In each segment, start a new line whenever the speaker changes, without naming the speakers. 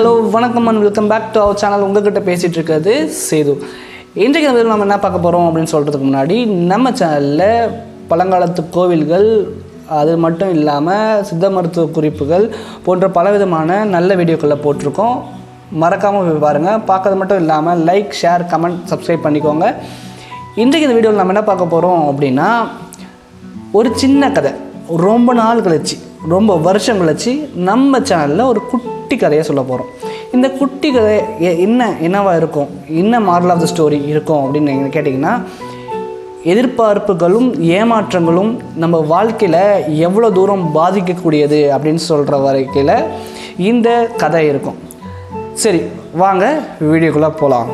hello வணக்கம் and welcome back to our channel உங்ககிட்ட பேசிகிட்டு இருக்கிறது சேது இன்றைக்கு இந்த video நம்ம என்ன பார்க்க போகிறோம் அப்படின்னு சொல்கிறதுக்கு முன்னாடி நம்ம சேனலில் பழங்காலத்து கோவில்கள் அது மட்டும் இல்லாமல் சித்த மருத்துவ குறிப்புகள் போன்ற பலவிதமான நல்ல வீடியோக்களை போட்டிருக்கோம் மறக்காமல் போய் பாருங்கள் பார்க்கறது மட்டும் இல்லாமல் லைக் ஷேர் கமெண்ட் சப்ஸ்கிரைப் பண்ணிக்கோங்க இன்றைக்கு இந்த வீடியோவில் நம்ம என்ன பார்க்க போகிறோம் அப்படின்னா ஒரு சின்ன கதை ரொம்ப நாள் கழிச்சு ரொம்ப வருஷம் கழிச்சு நம்ம சேனலில் ஒரு குட்டி கதையை சொல்ல போகிறோம் இந்த குட்டி கதை எ- என்ன என்னவா இருக்கும் என்ன மாரல் ஆஃப் த ஸ்டோரி இருக்கும் அப்படின்னு நீங்கள் கேட்டிங்கன்னா எதிர்பார்ப்புகளும் ஏமாற்றங்களும் நம்ம வாழ்க்கையில் எவ்வளோ தூரம் பாதிக்கக்கூடியது அப்படின்னு சொல்கிற வரைக்கையில் இந்த கதை இருக்கும் சரி வாங்க வீடியோக்குள்ளே போகலாம்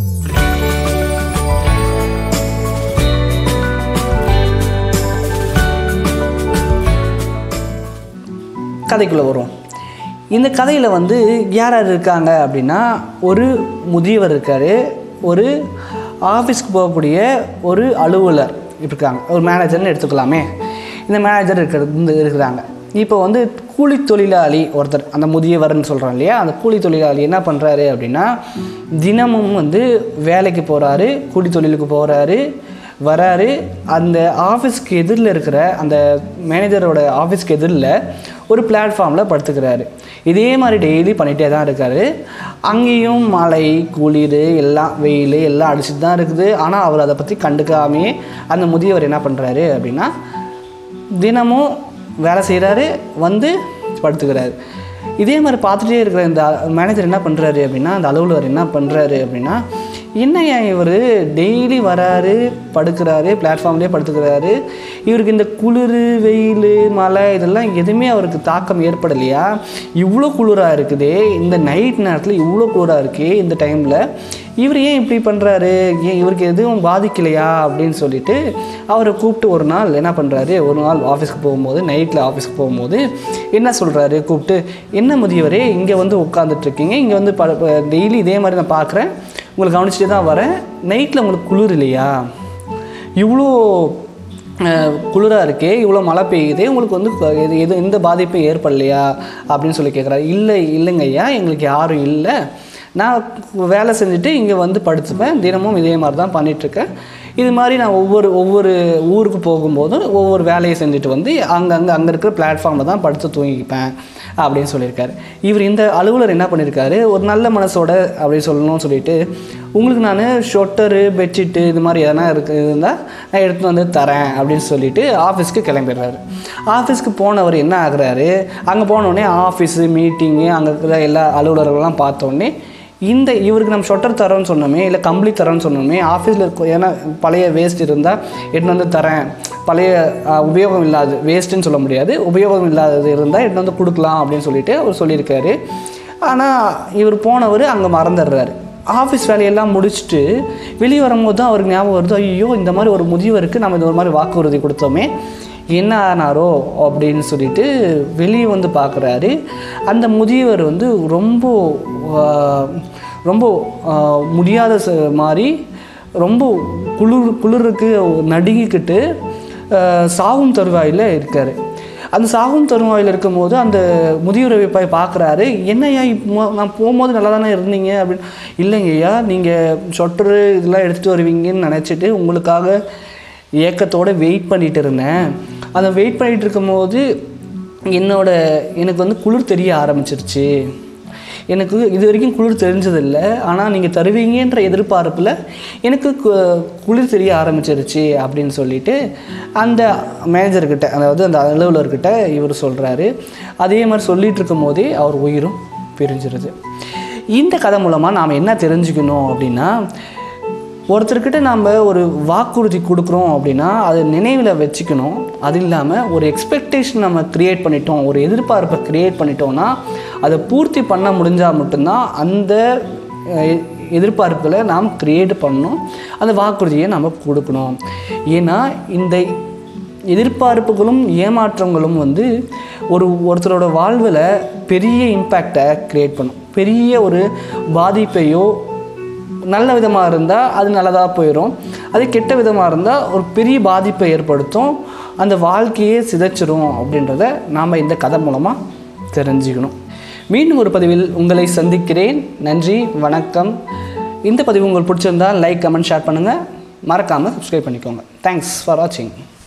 கதைக்குள்ளே வரும் இந்த கதையில் வந்து யார் யார் இருக்காங்க அப்படின்னா ஒரு முதியவர் இருக்கார் ஒரு ஆஃபீஸ்க்கு போகக்கூடிய ஒரு அலுவலர் இருக்காங்க ஒரு மேனேஜர்னு எடுத்துக்கலாமே இந்த மேனேஜர் இருக்கிறது இருக்கிறாங்க இப்போ வந்து கூலி தொழிலாளி ஒருத்தர் அந்த முதியவர்னு சொல்கிறோம் இல்லையா அந்த கூலி தொழிலாளி என்ன பண்ணுறாரு அப்படின்னா தினமும் வந்து வேலைக்கு போகிறாரு கூலி தொழிலுக்கு போகிறாரு வராரு அந்த ஆஃபீஸ்க்கு எதிரில் இருக்கிற அந்த மேனேஜரோட ஆஃபீஸ்க்கு எதிரில் ஒரு பிளாட்ஃபார்மில் படுத்துக்கிறாரு இதே மாதிரி டெய்லி பண்ணிகிட்டே தான் இருக்காரு அங்கேயும் மழை குளிர் எல்லாம் வெயில் எல்லாம் அடிச்சுட்டு தான் இருக்குது ஆனால் அவர் அதை பற்றி கண்டுக்காமையே அந்த முதியவர் என்ன பண்ணுறாரு அப்படின்னா தினமும் வேலை செய்கிறாரு வந்து படுத்துக்கிறாரு இதே மாதிரி பார்த்துட்டே இருக்கிற இந்த மேனேஜர் என்ன பண்ணுறாரு அப்படின்னா அந்த அலுவலர் என்ன பண்ணுறாரு அப்படின்னா என்னய்யா இவர் டெய்லி வராரு படுக்கிறாரு பிளாட்ஃபார்ம்லேயே படுத்துக்கிறாரு இவருக்கு இந்த குளிர் வெயில் மழை இதெல்லாம் எதுவுமே அவருக்கு தாக்கம் ஏற்படலையா இவ்வளோ குளிராக இருக்குதே இந்த நைட் நேரத்தில் இவ்வளோ குளிராக இருக்கே இந்த டைமில் இவர் ஏன் இப்படி பண்ணுறாரு ஏன் இவருக்கு எதுவும் பாதிக்கலையா அப்படின்னு சொல்லிட்டு அவரை கூப்பிட்டு ஒரு நாள் என்ன பண்ணுறாரு ஒரு நாள் ஆஃபீஸ்க்கு போகும்போது நைட்டில் ஆஃபீஸ்க்கு போகும்போது என்ன சொல்கிறாரு கூப்பிட்டு என்ன முதியவரே இங்கே வந்து உட்காந்துட்ருக்கீங்க இங்கே வந்து ப டெய்லி இதே மாதிரி நான் பார்க்குறேன் உங்களை கவனிச்சுட்டு தான் வரேன் நைட்டில் உங்களுக்கு குளிர் இல்லையா இவ்வளோ குளிராக இருக்கே இவ்வளோ மழை பெய்யுதே உங்களுக்கு வந்து க- எது எது எந்த பாதிப்பும் ஏற்படலையா அப்படின்னு சொல்லி கேட்குறாரு இல்லை இல்லைங்க ஐயா எங்களுக்கு யாரும் இல்லை நான் வேலை செஞ்சுட்டு இங்கே வந்து படுத்துப்பேன் தினமும் இதே மாதிரி தான் பண்ணிகிட்ருக்கேன் இது மாதிரி நான் ஒவ்வொரு ஒவ்வொரு ஊருக்கு போகும்போதும் ஒவ்வொரு வேலையை செஞ்சுட்டு வந்து அங்கங்கே அங்கே இருக்கிற பிளாட்ஃபார்மில் தான் படுத்து தூங்கிப்பேன் அப்படின்னு சொல்லியிருக்காரு இவர் இந்த அலுவலர் என்ன பண்ணியிருக்காரு ஒரு நல்ல மனசோட அப்படி சொல்லணும்னு சொல்லிட்டு உங்களுக்கு நான் ஷொட்டரு பெட்ஷீட்டு இது மாதிரி எதனா இருக்கு இருந்தால் நான் எடுத்து வந்து தரேன் அப்படின்னு சொல்லிட்டு ஆஃபீஸ்க்கு கிளம்பிடுறாரு ஆஃபீஸ்க்கு போனவர் என்ன ஆகுறாரு அங்கே போனோடனே ஆஃபீஸு மீட்டிங்கு அங்கே இருக்கிற எல்லா அலுவலர்கள்லாம் பார்த்தோன்னே இந்த இவருக்கு நம்ம ஷொட்டர் தரோன்னு சொன்னோமே இல்லை கம்பளி தரோன்னு சொன்னோமே ஆஃபீஸில் இருக்க ஏன்னா பழைய வேஸ்ட் இருந்தால் எடுத்து வந்து தரேன் பழைய அஹ், உபயோகம் இல்லாது வேஸ்ட்டுன்னு சொல்ல முடியாது உபயோகம் இல்லாதது இருந்தால் எடுத்து வந்து கொடுக்கலாம் அப்படின்னு சொல்லிட்டு அவர் சொல்லியிருக்காரு ஆனால் இவர் போனவர் அங்கே மறந்துடுறாரு ஆஃபீஸ் வேலையெல்லாம் முடிச்சுட்டு வெளியே வரும்போது தான் அவருக்கு ஞாபகம் வருது ஐயோ இந்த மாதிரி ஒரு முதியவருக்கு நம்ம இந்த ஒரு மாதிரி வாக்குறுதி கொடுத்தோமே என்ன ஆனாரோ அப்படின்னு சொல்லிட்டு வெளியே வந்து பார்க்குறாரு அந்த முதியவர் வந்து ரொம்ப ஆஹ், ரொம்ப ஆஹ், முடியாத ச- மாதிரி ரொம்ப குளிர் குளிருக்கு நடுங்கிக்கிட்டு ஆஹ், சாகும் தருவாயில் இருக்கார் அந்த சாகும் தருவாயில் இருக்கும்போது அந்த முதியவரை போய் பார்க்குறாரு என்னய்யா இப்போ நான் போகும்போது நல்லா தானே இருந்தீங்க அப்படின்னு இல்லைங்கய்யா நீங்கள் சொட்டரு இதெல்லாம் எடுத்துகிட்டு வருவீங்கன்னு நினச்சிட்டு உங்களுக்காக ஏக்கத்தோட வெயிட் பண்ணிட்டு இருந்தேன் அதை வெயிட் பண்ணிட்டு இருக்கும்போது என்னோட எனக்கு வந்து குளிர் தெரிய ஆரம்பிச்சிருச்சு எனக்கு இது வரைக்கும் குளிர் தெரிஞ்சதில்லை ஆனால் நீங்கள் தருவீங்கன்ற எதிர்பார்ப்பில் எனக்கு கு- குளிர் தெரிய ஆரம்பிச்சிருச்சு அப்படின்னு சொல்லிட்டு அந்த மேனேஜர்கிட்ட அதாவது அந்த அலுவலர்கிட்ட இவர் சொல்கிறாரு அதே மாதிரி சொல்லிட்டு இருக்கும் போதே அவர் உயிரும் பிரிஞ்சிருது இந்த கதை மூலமாக நாம் என்ன தெரிஞ்சுக்கணும் அப்படின்னா ஒருத்தர்கிட்ட நம்ம ஒரு வாக்குறுதி கொடுக்குறோம் அப்படின்னா அதை நினைவில் வச்சுக்கணும் அது இல்லாமல் ஒரு எக்ஸ்பெக்டேஷன் நம்ம க்ரியேட் பண்ணிட்டோம் ஒரு எதிர்பார்ப்பை க்ரியேட் பண்ணிட்டோம்னா அதை பூர்த்தி பண்ண முடிஞ்சால் மட்டும்தான் அந்த அஹ், எதிர்பார்ப்புகளை நாம் க்ரியேட் பண்ணணும் அந்த வாக்குறுதியை நம்ம கொடுக்கணும் ஏன்னா இந்த எதிர்பார்ப்புகளும் ஏமாற்றங்களும் வந்து ஒரு ஒருத்தரோட வாழ்வில் பெரிய இம்பேக்டை க்ரியேட் பண்ணும் பெரிய ஒரு பாதிப்பையோ நல்ல விதமாக இருந்தால் அது நல்லதாக போயிடும் அது கெட்ட விதமாக இருந்தால் ஒரு பெரிய பாதிப்பை ஏற்படுத்தும் அந்த வாழ்க்கையே சிதைச்சிரும் அப்படின்றத நாம் இந்த கதை மூலமாக தெரிஞ்சுக்கணும் மீண்டும் ஒரு பதிவில் உங்களை சந்திக்கிறேன் நன்றி வணக்கம் இந்த பதிவு உங்களுக்கு பிடிச்சிருந்தால் லைக் கமெண்ட் ஷேர் பண்ணுங்கள் மறக்காமல் சப்ஸ்கிரைப் பண்ணிக்கோங்க தேங்க்ஸ் ஃபார் வாட்சிங்